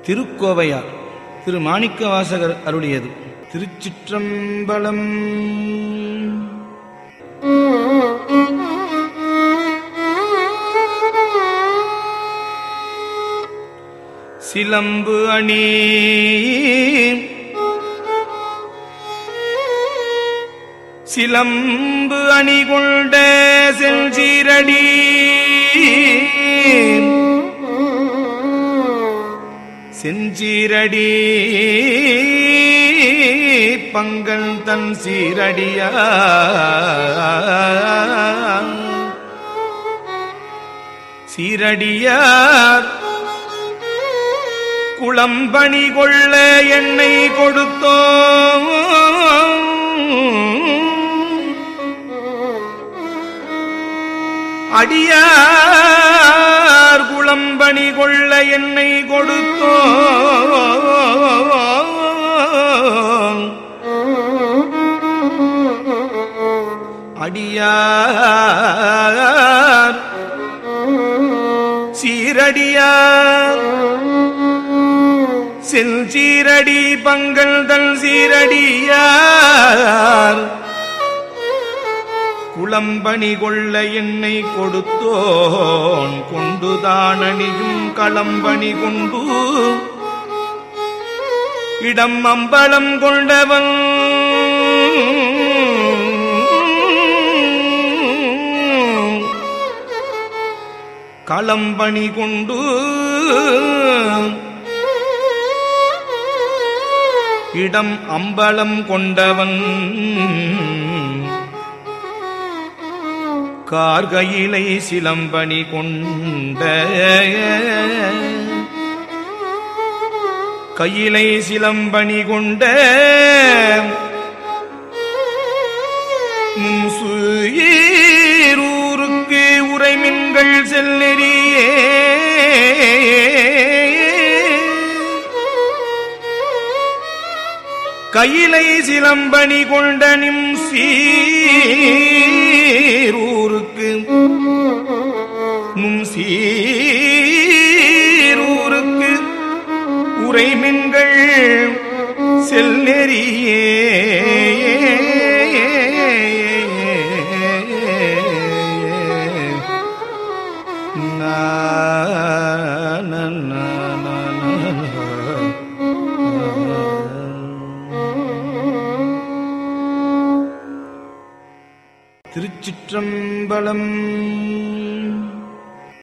திருக்கோவையார் திரு மாணிக்க வாசகர் அருளியது திருச்சிற்றம்பலம் சிலம்பு அணி சிலம்பு அணி கொண்ட செஞ்சீரடி செஞ்சீரடி பங்கன் தன் சீரடியா சீரடியார் குளம்பணி கொள்ள எண்ணெய் கொடுத்தோம் அடியார் குளம்பணி கொள்ள எண்ணெய் கொடுத்தோம் அடியார் சீரடியார் செஞ்சீரடி பங்கள் தல் சீரடியார் குளம்பணி கொள்ள எண்ணெய் கொடுத்தோன் கொண்டுதான் அணியும் களம்பணி கொண்டு இடம் அம்பலம் கொண்டவன் களம்பணி கொண்டு இடம் அம்பலம் கொண்டவன் கார்கையிலை சிலம்பணி கொண்ட கையிலை சிலம்பணி கொண்ட முன்சூருக்கு உரைமின்கள் செல்லெறியே கையிலை சிலம்பணி கொண்ட நிம் சீரூருக்கு நும் சீரூருக்கு உரைமின்கள் செல்லெறியே திருச்சிற்றம்பலம்